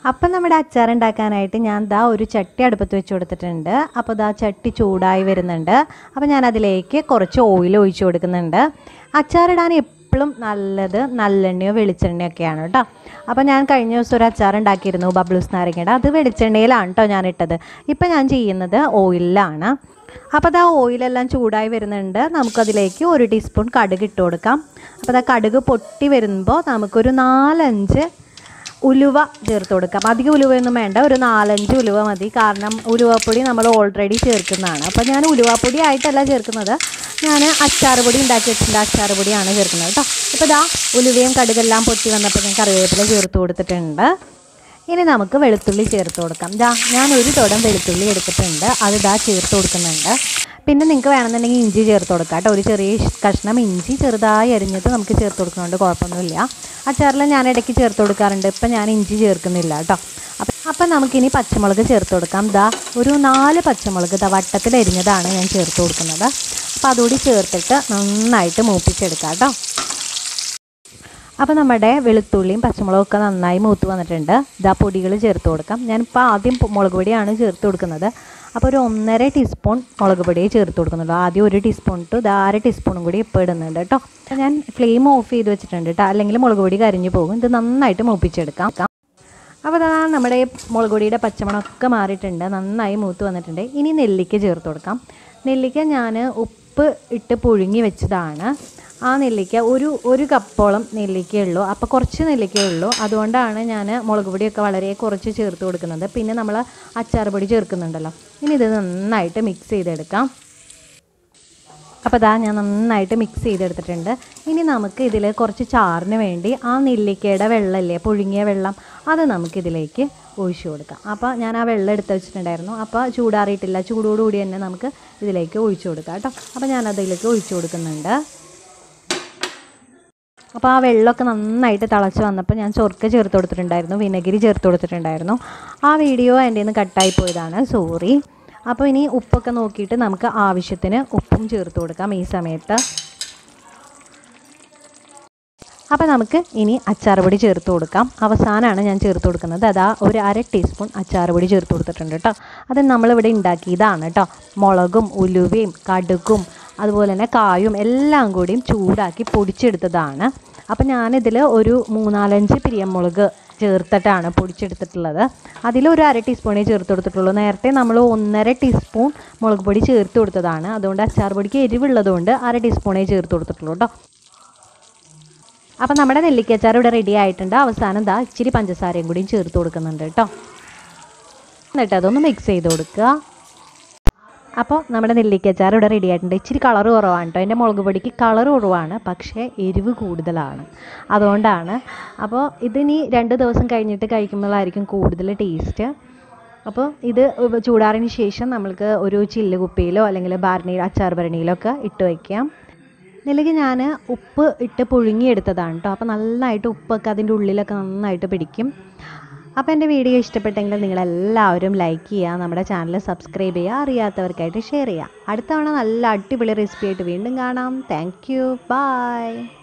അപ്പം നമ്മുടെ അച്ചാർ ഉണ്ടാക്കാനായിട്ട് ഞാൻ ദാ ഒരു ചട്ടി അടുപ്പത്ത് വെച്ച് കൊടുത്തിട്ടുണ്ട് അപ്പോൾ ദാ ചട്ടി ചൂടായി വരുന്നുണ്ട് അപ്പോൾ ഞാൻ അതിലേക്ക് കുറച്ച് ഓയിൽ ഒഴിച്ച് കൊടുക്കുന്നുണ്ട് അച്ചാറിടാൻ എപ്പോഴും നല്ലത് നല്ലെണ്ണയോ വെളിച്ചെണ്ണയോ ഒക്കെയാണ് കേട്ടോ അപ്പോൾ ഞാൻ കഴിഞ്ഞ ദിവസം ഒരു അച്ചാർ ഉണ്ടാക്കിയിരുന്നു ബബ്ലൂസ് നാരങ്ങയുടെ അത് വെളിച്ചെണ്ണയിലാണ് കേട്ടോ ഞാൻ ഇട്ടത് ഇപ്പം ഞാൻ ചെയ്യുന്നത് ഓയിലിലാണ് അപ്പോൾ അത് ആ ഓയിലെല്ലാം ചൂടായി വരുന്നുണ്ട് നമുക്കതിലേക്ക് ഒരു ടീസ്പൂൺ കടുക് ഇട്ട് കൊടുക്കാം അപ്പോൾ അത് കടുക് പൊട്ടി വരുമ്പോൾ നമുക്കൊരു നാലഞ്ച് ഉലുവ ചേർത്ത് കൊടുക്കാം അധികം ഉലുവയൊന്നും വേണ്ട ഒരു നാലഞ്ച് ഉലുവ മതി കാരണം ഉലുവപ്പൊടി നമ്മൾ ഓൾറെഡി ചേർക്കുന്നതാണ് അപ്പോൾ ഞാൻ ഉലുവപ്പൊടി ആയിട്ടല്ല ചേർക്കുന്നത് ഞാൻ അച്ചാർ പൊടി ഉണ്ടാക്കി വെച്ചിട്ടുണ്ട് അച്ചാർ പൊടിയാണ് ചേർക്കുന്നത് കേട്ടോ ഇപ്പോൾ ഇതാ ഉലുവയും കടുകെല്ലാം പൊട്ടി വന്നപ്പോൾ ഞാൻ കറിവേപ്പില ചേർത്ത് കൊടുത്തിട്ടുണ്ട് ഇനി നമുക്ക് വെളുത്തുള്ളി ചേർത്ത് കൊടുക്കാം ദാ ഞാൻ ഒരു തുടം വെളുത്തുള്ളി എടുത്തിട്ടുണ്ട് അത് ദാ ചേർത്ത് കൊടുക്കുന്നുണ്ട് പിന്നെ നിങ്ങൾക്ക് വേണമെന്നുണ്ടെങ്കിൽ ഇഞ്ചി ചേർത്ത് കൊടുക്കാം കേട്ടോ ഒരു ചെറിയ ഇഷ്- കഷ്ണം ഇഞ്ചി ചെറുതായി അരിഞ്ഞത് നമുക്ക് ചേർത്ത് കൊടുക്കുന്നുണ്ട് കുഴപ്പമൊന്നുമില്ല അച്ചാറിൽ ഞാൻ ഇടയ്ക്ക് ചേർത്ത് കൊടുക്കാറുണ്ട് ഇപ്പം ഞാൻ ഇഞ്ചി ചേർക്കുന്നില്ല കേട്ടോ അപ്പം അപ്പം നമുക്കിനി പച്ചമുളക് ചേർത്ത് കൊടുക്കാം ദാ ഒരു നാല് പച്ചമുളക് ദാ വട്ടത്തിൽ അരിഞ്ഞതാണ് ഞാൻ ചേർത്ത് കൊടുക്കുന്നത് അപ്പോൾ അതുകൂടി ചേർത്തിട്ട് നന്നായിട്ട് മൂപ്പിച്ചെടുക്കാം കേട്ടോ അപ്പോൾ നമ്മുടെ വെളുത്തുള്ളിയും പച്ചമുളകും ഒക്കെ നന്നായി മൂത്ത് വന്നിട്ടുണ്ട് ഇതാ പൊടികൾ ചേർത്ത് കൊടുക്കാം ഞാനിപ്പോൾ ആദ്യം പൊ- മുളക് പൊടിയാണ് ചേർത്ത് കൊടുക്കുന്നത് അപ്പോൾ ഒരു ഒന്നര ടീസ്പൂൺ മുളക് പൊടിയെ ചേർത്ത് കൊടുക്കുന്നുള്ളൂ ആദ്യം ഒരു ടീസ്പൂൺ ഇട്ടു ഇത് അര ടീസ്പൂണും കൂടി ഇപ്പോൾ ഇടുന്നുണ്ട് കേട്ടോ അപ്പോൾ ഞാൻ ഫ്ലെയിം ഓഫ് ചെയ്ത് വെച്ചിട്ടുണ്ട് കേട്ടോ അല്ലെങ്കിൽ മുളക് പൊടി കരിഞ്ഞു പോകും ഇത് നന്നായിട്ട് മൂപ്പിച്ചെടുക്കാം അപ്പോൾ അതാ നമ്മുടെ മുളക് പൊടിയുടെ പച്ചമണമൊക്കെ മാറിയിട്ടുണ്ട് നന്നായി മൂത്ത് വന്നിട്ടുണ്ട് ഇനി നെല്ലിക്ക ചേർത്ത് കൊടുക്കാം നെല്ലിക്ക ഞാൻ ഉപ്പ് ഇട്ട് പുഴുങ്ങി വെച്ചതാണ് ആ നെല്ലിക്ക ഒരു ഒരു കപ്പോളം നെല്ലിക്കയുള്ളൂ അപ്പോൾ കുറച്ച് നെല്ലിക്കയേ ഉള്ളൂ അതുകൊണ്ടാണ് ഞാൻ മുളക് പൊടിയൊക്കെ വളരെ കുറച്ച് ചേർത്ത് കൊടുക്കുന്നത് പിന്നെ നമ്മൾ അച്ചാർ പൊടി ചേർക്കുന്നുണ്ടല്ലോ ഇനി ഇത് നന്നായിട്ട് മിക്സ് ചെയ്തെടുക്കാം അപ്പോൾ ഇതാ ഞാൻ നന്നായിട്ട് മിക്സ് ചെയ്തെടുത്തിട്ടുണ്ട് ഇനി നമുക്ക് ഇതിൽ കുറച്ച് ചാറിന് വേണ്ടി ആ നെല്ലിക്കയുടെ വെള്ളമില്ലേ പുഴുങ്ങിയ വെള്ളം അത് നമുക്കിതിലേക്ക് ഒഴിച്ചു കൊടുക്കാം അപ്പോൾ ഞാൻ ആ വെള്ളം എടുത്ത് വെച്ചിട്ടുണ്ടായിരുന്നു അപ്പോൾ ചൂടാറിയിട്ടില്ല ചൂടോടുകൂടി തന്നെ നമുക്ക് ഇതിലേക്ക് ഒഴിച്ചു കൊടുക്കാം കേട്ടോ അപ്പോൾ ഞാൻ അതിലേക്ക് ഒഴിച്ചു കൊടുക്കുന്നുണ്ട് അപ്പോൾ ആ വെള്ളമൊക്കെ നന്നായിട്ട് തിളച്ച് വന്നപ്പോൾ ഞാൻ ചൊറുക്ക ചേർത്ത് കൊടുത്തിട്ടുണ്ടായിരുന്നു വിനഗിരി ചേർത്ത് കൊടുത്തിട്ടുണ്ടായിരുന്നു ആ വീഡിയോ എൻ്റെ നിന്ന് കട്ടായി പോയതാണ് സോറി അപ്പോൾ ഇനി ഉപ്പൊക്കെ നോക്കിയിട്ട് നമുക്ക് ആവശ്യത്തിന് ഉപ്പും ചേർത്ത് കൊടുക്കാം ഈ സമയത്ത് അപ്പോൾ നമുക്ക് ഇനി അച്ചാർ പൊടി ചേർത്ത് കൊടുക്കാം അവസാനമാണ് ഞാൻ ചേർത്ത് കൊടുക്കുന്നത് അതാ ഒരു അര ടീസ്പൂൺ അച്ചാർ പൊടി ചേർത്ത് കൊടുത്തിട്ടുണ്ട് കേട്ടോ അത് നമ്മളിവിടെ ഉണ്ടാക്കിയതാണ് കേട്ടോ മുളകും ഉലുവയും കടുകും അതുപോലെ തന്നെ കായും എല്ലാം കൂടിയും ചൂടാക്കി പൊടിച്ചെടുത്തതാണ് അപ്പോൾ ഞാനിതിൽ ഒരു മൂന്നാലഞ്ച് പിരിയമുളക് ചേർത്തിട്ടാണ് പൊടിച്ചെടുത്തിട്ടുള്ളത് അതിലൊരു അര ടീസ്പൂണേ ചേർത്ത് കൊടുത്തിട്ടുള്ളൂ നേരത്തെ നമ്മൾ ഒന്നര ടീസ്പൂൺ മുളക് പൊടി ചേർത്ത് കൊടുത്തതാണ് അതുകൊണ്ട് അച്ചാർ പൊടിക്ക് എരിവുള്ളതുകൊണ്ട് അര ടീസ്പൂണേ ചേർത്ത് കൊടുത്തിട്ടുള്ളൂ കേട്ടോ അപ്പം നമ്മുടെ നെല്ലിക്കച്ചാർ ഇവിടെ റെഡി ആയിട്ടുണ്ട് അവസാനം ദാ ഇച്ചിരി പഞ്ചസാരയും കൂടിയും ചേർത്ത് കൊടുക്കുന്നുണ്ട് കേട്ടോ എന്നിട്ട് അതൊന്ന് മിക്സ് ചെയ്ത് കൊടുക്കുക അപ്പോൾ നമ്മുടെ നെല്ലിക്കച്ചാർ ഇവിടെ റെഡി ആയിട്ടുണ്ട് ഇച്ചിരി കളർ കുറവാണ് കേട്ടോ എൻ്റെ മുളക് പൊടിക്ക് കളർ കുറവാണ് പക്ഷേ എരിവ് കൂടുതലാണ് അതുകൊണ്ടാണ് അപ്പോൾ ഇതിനി രണ്ട് ദിവസം കഴിഞ്ഞിട്ട് കഴിക്കുമ്പോഴായിരിക്കും കൂടുതൽ ടേസ്റ്റ് അപ്പോൾ ഇത് ചൂടാറിന് ശേഷം നമ്മൾക്ക് ഒരു ചില്ല് കുപ്പിയിലോ അല്ലെങ്കിൽ ഭരണി അച്ചാർ ഭരണിയിലോ ഒക്കെ ഇട്ട് വയ്ക്കാം നെല്ലിക്ക ഞാൻ ഉപ്പ് ഇട്ട് പുഴുങ്ങിയെടുത്തതാണ് കേട്ടോ അപ്പോൾ നന്നായിട്ട് ഉപ്പൊക്കെ അതിൻ്റെ ഉള്ളിലൊക്കെ നന്നായിട്ട് പിടിക്കും അപ്പോൾ എൻ്റെ വീഡിയോ ഇഷ്ടപ്പെട്ടെങ്കിൽ നിങ്ങളെല്ലാവരും ലൈക്ക് ചെയ്യുക നമ്മുടെ ചാനൽ സബ്സ്ക്രൈബ് ചെയ്യുക അറിയാത്തവർക്കായിട്ട് ഷെയർ ചെയ്യുക അടുത്ത തവണ നല്ല അടിപൊളി റെസിപ്പി ആയിട്ട് വീണ്ടും കാണാം താങ്ക് യു ബൈ